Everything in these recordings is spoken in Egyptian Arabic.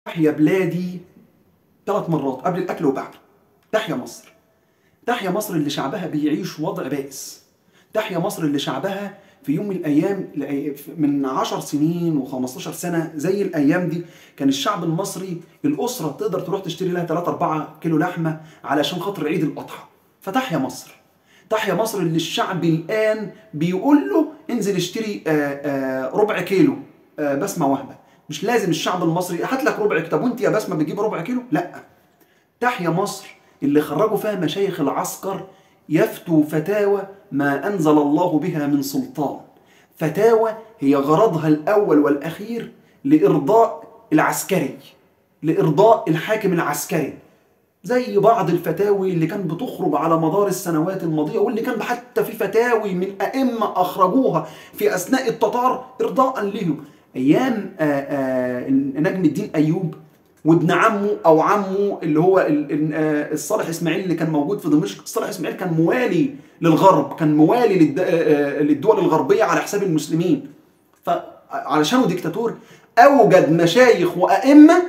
تحيا بلادي ثلاث مرات قبل الاكل وبعده تحيا مصر تحيا مصر اللي شعبها بيعيش وضع بائس تحيا مصر اللي شعبها في يوم من الايام من 10 سنين و15 سنه زي الايام دي كان الشعب المصري الاسره تقدر تروح تشتري لها 3 4 كيلو لحمه علشان خاطر عيد الاضحى فتحيا مصر تحيا مصر اللي الشعب الان بيقول له انزل اشتري آه، آه، ربع كيلو آه، بسمه واحده مش لازم الشعب المصري هات لك ربع طب وانت يا بسمه بتجيب ربع كيلو لا تحيا مصر اللي خرجوا فيها مشايخ العسكر يفتوا فتاوى ما انزل الله بها من سلطان فتاوى هي غرضها الاول والاخير لارضاء العسكري لارضاء الحاكم العسكري زي بعض الفتاوي اللي كان بتخرج على مدار السنوات الماضية واللي كان حتى في فتاوي من أئمة أخرجوها في أثناء التتار إرضاء لهم أيام آآ آآ نجم الدين أيوب وابن عمه أو عمه اللي هو ال- ال- آه، الصالح إسماعيل اللي كان موجود في دمشق الصالح إسماعيل كان موالي للغرب كان موالي للد- آه، آه، للدول الغربية على حساب المسلمين فعلشانه ديكتاتور أوجد مشايخ وأئمة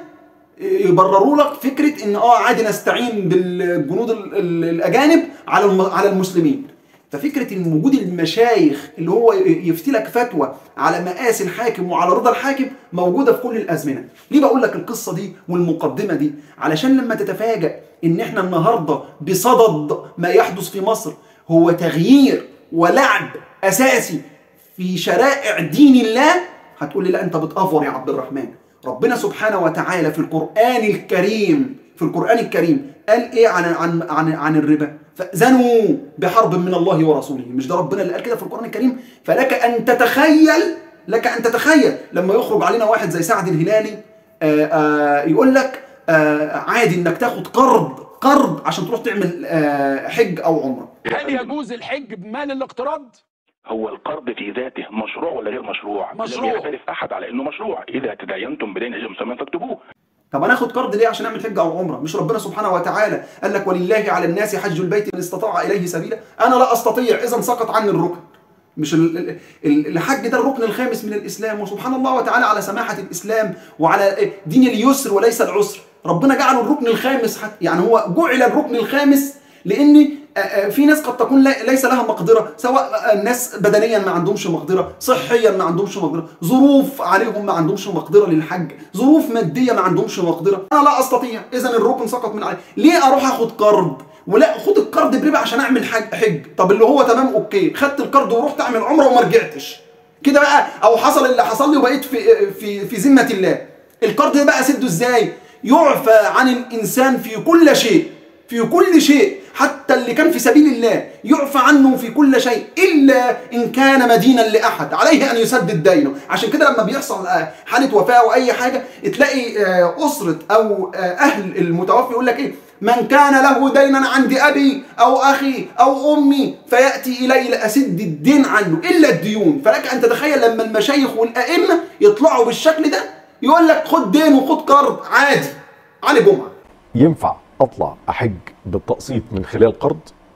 يبرروا لك فكره ان اه عادي نستعين بالجنود ال- ال- الاجانب على الم- على المسلمين ففكره ان وجود المشايخ اللي هو يفتي لك فتوى على مقاس الحاكم وعلى رضا الحاكم موجوده في كل الازمنه ليه بقول لك القصه دي والمقدمه دي علشان لما تتفاجأ ان احنا النهارده بصدد ما يحدث في مصر هو تغيير ولعب اساسي في شرائع دين الله هتقول لي لا انت بتأفور يا عبد الرحمن ربنا سبحانه وتعالى في القرآن الكريم في القرآن الكريم قال ايه عن عن عن, عن الربا فأذنوا بحرب من الله ورسوله مش ده ربنا اللي قال كده في القرآن الكريم فلك أن تتخيل لك أن تتخيل لما يخرج علينا واحد زي سعد الهلالي آآ آآ يقول لك آآ عادي انك تاخد قرض قرض عشان تروح تعمل آآ حج او عمره هل يجوز الحج بمال الاقتراض؟ هو القرض في ذاته مشروع ولا غير مشروع؟ مشروع. لم يختلف احد على انه مشروع، اذا تداينتم بدين اجل مسمى فاكتبوه. طب انا اخد قرض ليه عشان اعمل حجه او عمره مش ربنا سبحانه وتعالى قال لك ولله على الناس حج البيت من استطاع اليه سبيلا انا لا استطيع اذا سقط عني الركن مش ال- ال- ال- الحج ده الركن الخامس من الاسلام وسبحان الله وتعالى على سماحه الاسلام وعلى دين اليسر وليس العسر ربنا جعله الركن الخامس حتى يعني هو جعل الركن الخامس لان آه، آه، في ناس قد تكون لا- ليس لها مقدره سواء آه، الناس بدنيا ما عندهمش مقدره صحيا ما عندهمش مقدره ظروف عليهم ما عندهمش مقدره للحج ظروف ماديه ما عندهمش مقدره انا لا استطيع اذا الركن سقط من علي ليه اروح اخد قرض ولا خد القرض بربا عشان اعمل حج, حج طب اللي هو تمام اوكي خدت القرض ورحت اعمل عمره وما رجعتش كده بقى او حصل اللي حصل لي وبقيت في في في ذمه الله القرض ده بقى اسده ازاي يعفى عن الانسان في كل شيء في كل شيء حتى اللي كان في سبيل الله يعفى عنه في كل شيء الا ان كان مدينا لاحد عليه ان يسدد دينه عشان كده لما بيحصل آه، حاله وفاه او اي حاجه تلاقي آه، اسره او آه، اهل المتوفي يقول لك ايه من كان له دينا عند ابي او اخي او امي فياتي الي لاسد الدين عنه الا الديون فلك ان تتخيل لما المشايخ والائمه يطلعوا بالشكل ده يقول لك خد دين وخد قرض عادي علي جمعه ينفع اطلع احج بالتقسيط من خلال قرض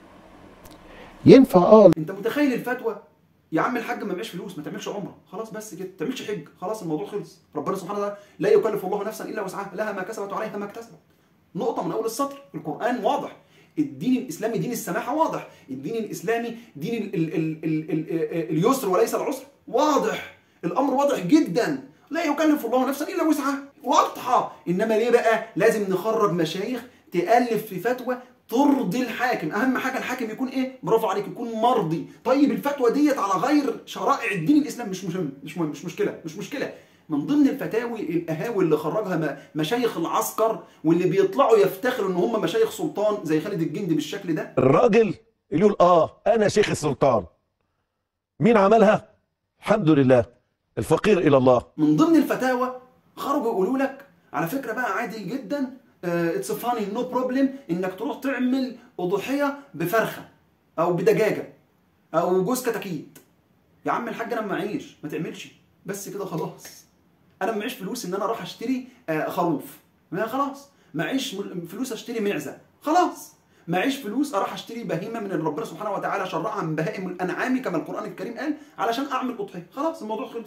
ينفع اه انت متخيل الفتوى يا عم الحاج ما معيش فلوس ما تعملش عمره خلاص بس كده ما تعملش حج خلاص الموضوع خلص ربنا سبحانه وتعالى لا يكلف الله نفسا الا وسعها لها ما كسبت وعليها ما اكتسبت نقطه من اول السطر القران واضح الدين الاسلامي دين السماحه واضح الدين الاسلامي دين ال ال ال ال ال اليسر وليس العسر واضح الامر واضح جدا لا يكلف الله نفسا الا وسعها واضحه انما ليه بقى لازم نخرج مشايخ تالف في فتوى ترضي الحاكم اهم حاجه الحاكم يكون ايه برافو عليك يكون مرضي طيب الفتوى ديت على غير شرائع الدين الاسلام مش مهم مش مهم مش مشكله مش مشكله من ضمن الفتاوي القهاوي اللي خرجها م- مشايخ العسكر واللي بيطلعوا يفتخروا ان هم مشايخ سلطان زي خالد الجندي بالشكل ده الراجل اللي يقول اه انا شيخ السلطان مين عملها الحمد لله الفقير الى الله من ضمن الفتاوى خرجوا يقولوا لك على فكره بقى عادي جدا اتس فاني نو بروبلم انك تروح تعمل اضحيه بفرخه او بدجاجه او جوز كتاكيت يا عم الحاج انا معيش ما تعملش بس كده خلاص انا معيش فلوس ان انا اروح اشتري آه، خروف ما خلاص معيش مل- فلوس اشتري معزه خلاص معيش فلوس اروح اشتري بهيمه من اللي ربنا سبحانه وتعالى شرعها من بهائم الانعام كما القران الكريم قال علشان اعمل اضحيه خلاص الموضوع خلص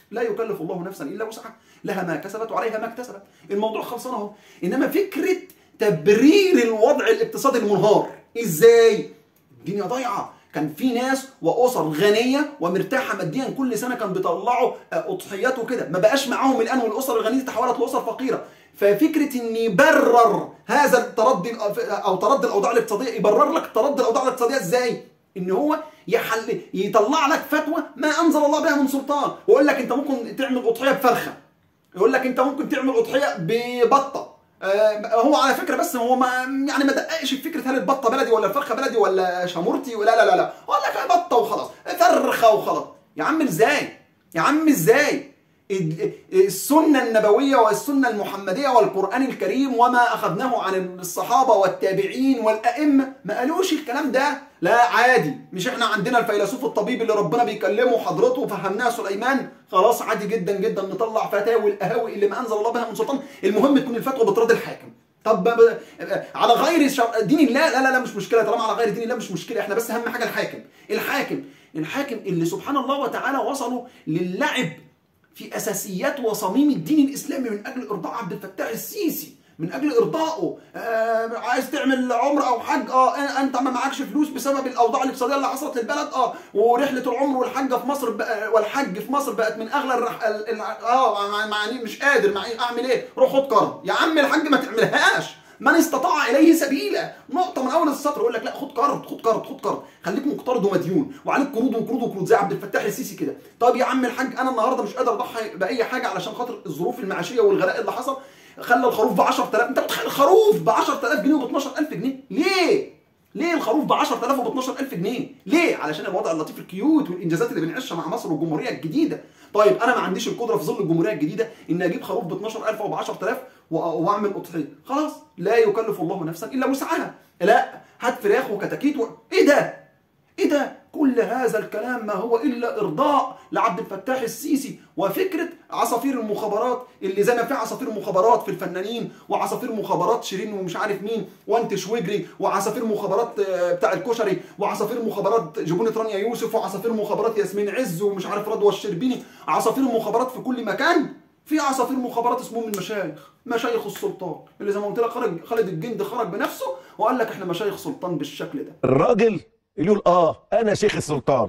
لا يكلف الله نفسا الا وسعها لها ما كسبت وعليها ما اكتسبت الموضوع خلصان اهو انما فكره تبرير الوضع الاقتصادي المنهار ازاي الدنيا ضايعه كان في ناس واسر غنيه ومرتاحه ماديا كل سنه كان بيطلعوا آه، اضحيات وكده ما بقاش معاهم الان والاسر الغنيه تحولت لاسر فقيره ففكره ان يبرر هذا التردي او تردي الاوضاع الاقتصاديه يبرر لك تردي الاوضاع الاقتصاديه ازاي ان هو يحل يطلع لك فتوى ما انزل الله بها من سلطان ويقول لك انت ممكن تعمل اضحيه بفرخه يقول لك انت ممكن تعمل اضحيه ببطه آه، هو على فكره بس هو ما يعني ما دققش في فكره هل البطه بلدي ولا الفرخه بلدي ولا شامورتي ولا لا لا لا قال لك بطه وخلاص فرخه وخلاص يا عم ازاي يا عم ازاي ال- السنة النبوية والسنة المحمدية والقرآن الكريم وما أخذناه عن الصحابة والتابعين والأئمة ما قالوش الكلام ده لا عادي مش احنا عندنا الفيلسوف الطبيب اللي ربنا بيكلمه حضرته وفهمناه سليمان خلاص عادي جدا جدا نطلع فتاوي القهاوي اللي ما أنزل الله بها من سلطان المهم تكون الفتوى بتراضي الحاكم طب ب- ب- على غير شر- دين الله لا لا لا مش مشكله طالما على غير دين الله مش مشكله احنا بس اهم حاجه الحاكم الحاكم الحاكم اللي سبحان الله وتعالى وصلوا للعب في اساسيات وصميم الدين الاسلامي من اجل ارضاء عبد الفتاح السيسي من اجل ارضائه آه عايز تعمل عمره او حج اه انت ما معكش فلوس بسبب الاوضاع الاقتصاديه اللي حصلت للبلد اه ورحله العمر والحجه في مصر بقى والحج في مصر بقت من اغلى الرح... ال... ال... اه مع- معني مش قادر مع اعمل ايه روح خد قرض يا عم الحج ما تعملهاش من استطاع اليه سبيلا نقطه من اول السطر يقول لك لا خد قرض خد قرض خد قرض خليك مقترض ومديون وعليك قروض وقروض وقروض زي عبد الفتاح السيسي كده طب يا عم الحاج انا النهارده مش قادر اضحي باي حاجه علشان خاطر الظروف المعيشيه والغلاء اللي حصل خلى الخروف ب 10000 انت متخيل الخروف ب 10000 جنيه وب 12000 جنيه ليه ليه الخروف ب 10000 وب 12000 جنيه؟ ليه؟ علشان الوضع اللطيف الكيوت والانجازات اللي بنعيشها مع مصر والجمهوريه الجديده. طيب انا ما عنديش القدره في ظل الجمهوريه الجديده ان اجيب خروف ب 12000 او ب 10000 و- واعمل اضحيه. خلاص لا يكلف الله نفسا الا وسعها. لا هات فراخ وكتاكيت و... ايه ده؟ ايه ده؟ كل هذا الكلام ما هو الا ارضاء لعبد الفتاح السيسي وفكره عصافير المخابرات اللي زي ما في عصافير مخابرات في الفنانين وعصافير مخابرات شيرين ومش عارف مين وانتش وجري وعصافير مخابرات آه، بتاع الكشري وعصافير مخابرات جبونه رانيا يوسف وعصافير مخابرات ياسمين عز ومش عارف رضوى الشربيني عصافير مخابرات في كل مكان في عصافير مخابرات اسمهم المشايخ مشايخ السلطان اللي زي ما قلت لك خرج خالد الجندي خرج بنفسه وقال لك احنا مشايخ سلطان بالشكل ده الراجل اللي يقول اه انا شيخ السلطان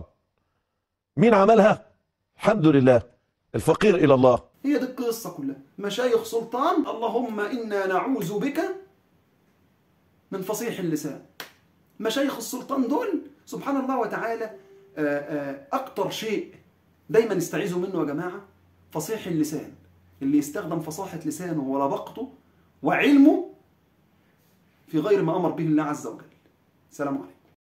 مين عملها الحمد لله الفقير الى الله هي دي القصة كلها مشايخ سلطان اللهم إنا نعوذ بك من فصيح اللسان مشايخ السلطان دول سبحان الله وتعالى آه، آه، أكتر شيء دايما استعيذوا منه يا جماعة فصيح اللسان اللي يستخدم فصاحة لسانه ولبقته وعلمه في غير ما أمر به الله عز وجل سلام عليكم